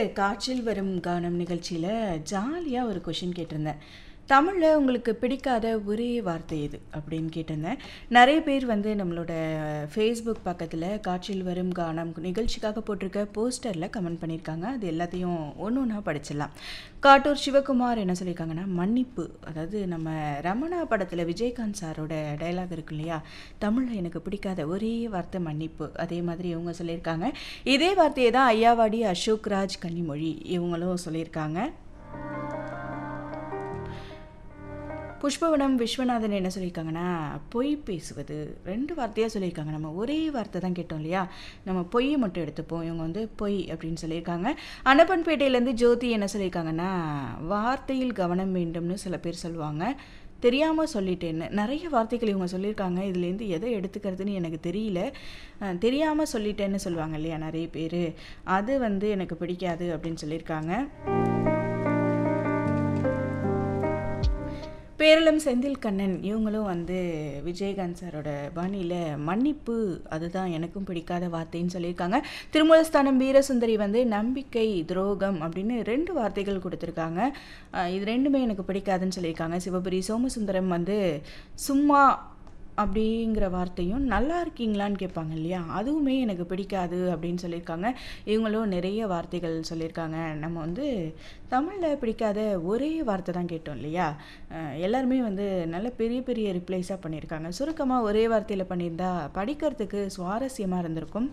காற்றில் வரும் கானம் நிகழ்ச்சியில் ஜாலியாக ஒரு கொஷின் கேட்டிருந்தேன் தமிழில் உங்களுக்கு பிடிக்காத ஒரே வார்த்தை எது அப்படின்னு கேட்டிருந்தேன் நிறைய பேர் வந்து நம்மளோட ஃபேஸ்புக் பக்கத்தில் காற்றில் வரும் கானம் நிகழ்ச்சிக்காக போட்டிருக்க போஸ்டரில் கமெண்ட் பண்ணியிருக்காங்க அது எல்லாத்தையும் ஒன்று ஒன்றா படிச்சிடலாம் காட்டூர் சிவகுமார் என்ன சொல்லியிருக்காங்கன்னா மன்னிப்பு அதாவது நம்ம ரமணா படத்தில் விஜயகாந்த் சாரோட டைலாக் இருக்கு இல்லையா தமிழில் எனக்கு பிடிக்காத ஒரே வார்த்தை மன்னிப்பு அதே மாதிரி இவங்க சொல்லியிருக்காங்க இதே வார்த்தையை தான் ஐயாவாடி அசோக் ராஜ் கன்னிமொழி இவங்களும் சொல்லியிருக்காங்க புஷ்பவனம் விஸ்வநாதன் என்ன சொல்லியிருக்காங்கன்னா பொய் பேசுவது ரெண்டு வார்த்தையாக சொல்லியிருக்காங்க நம்ம ஒரே வார்த்தை தான் கேட்டோம் இல்லையா நம்ம பொய் மட்டும் எடுத்துப்போம் இவங்க வந்து பொய் அப்படின்னு சொல்லியிருக்காங்க அன்னப்பன்பேட்டையிலேருந்து ஜோதி என்ன சொல்லியிருக்காங்கன்னா வார்த்தையில் கவனம் வேண்டும்னு சில பேர் சொல்லுவாங்க தெரியாமல் சொல்லிட்டேன்னு நிறைய வார்த்தைகள் இவங்க சொல்லியிருக்காங்க இதுலேருந்து எதை எடுத்துக்கிறதுன்னு எனக்கு தெரியல அஹ், தெரியாமல் சொல்லிட்டேன்னு சொல்லுவாங்க இல்லையா நிறைய பேர் அது வந்து எனக்கு பிடிக்காது அப்படின்னு சொல்லியிருக்காங்க பேரளம் செந்தில் கண்ணன் இவங்களும் வந்து விஜயகாந்த் சாரோட பாணியில் மன்னிப்பு அதுதான் எனக்கும் பிடிக்காத வார்த்தைன்னு சொல்லியிருக்காங்க திருமூலஸ்தானம் வீரசுந்தரி வந்து நம்பிக்கை துரோகம் அப்படின்னு ரெண்டு வார்த்தைகள் கொடுத்துருக்காங்க அஹ் இது ரெண்டுமே எனக்கு பிடிக்காதுன்னு சொல்லியிருக்காங்க சிவபுரி சோமசுந்தரம் வந்து சும்மா அப்படிங்கிற வார்த்தையும் நல்லா இருக்கீங்களான்னு கேட்பாங்க இல்லையா அதுவுமே எனக்கு பிடிக்காது அப்படின்னு சொல்லியிருக்காங்க இவங்களும் நிறைய வார்த்தைகள் சொல்லியிருக்காங்க நம்ம வந்து தமிழில் பிடிக்காத ஒரே வார்த்தை தான் கேட்டோம் இல்லையா அஹ் எல்லாருமே வந்து நல்ல பெரிய பெரிய ரிப்ளைஸாக பண்ணியிருக்காங்க சுருக்கமாக ஒரே வார்த்தையில் பண்ணியிருந்தா படிக்கிறதுக்கு சுவாரஸ்யமாக இருந்திருக்கும்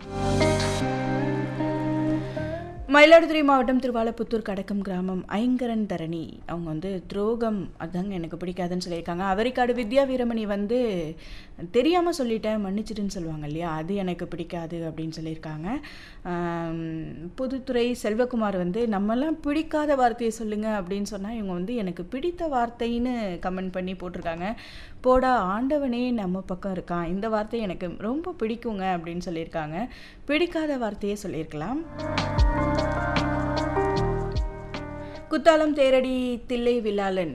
மயிலாடுதுறை மாவட்டம் திருவாலப்புத்தூர் கடக்கம் கிராமம் ஐங்கரன் தரணி அவங்க வந்து துரோகம் அதாங்க எனக்கு பிடிக்காதுன்னு சொல்லியிருக்காங்க அவரிக்காடு வித்யா வீரமணி வந்து தெரியாமல் சொல்லிட்டேன் மன்னிச்சிடுன்னு சொல்லுவாங்க இல்லையா அது எனக்கு பிடிக்காது அப்படின்னு சொல்லியிருக்காங்க ஆம், புதுத்துறை செல்வகுமார் வந்து நம்மெல்லாம் பிடிக்காத வார்த்தையை சொல்லுங்க அப்படின்னு சொன்னால் இவங்க வந்து எனக்கு பிடித்த வார்த்தைன்னு கமெண்ட் பண்ணி போட்டிருக்காங்க போடா ஆண்டவனே நம்ம பக்கம் இருக்கான் இந்த வார்த்தை எனக்கு ரொம்ப பிடிக்குங்க அப்படின்னு சொல்லியிருக்காங்க பிடிக்காத வார்த்தையே சொல்லியிருக்கலாம் குத்தாலம் தேரடி தில்லை வில்லாளன்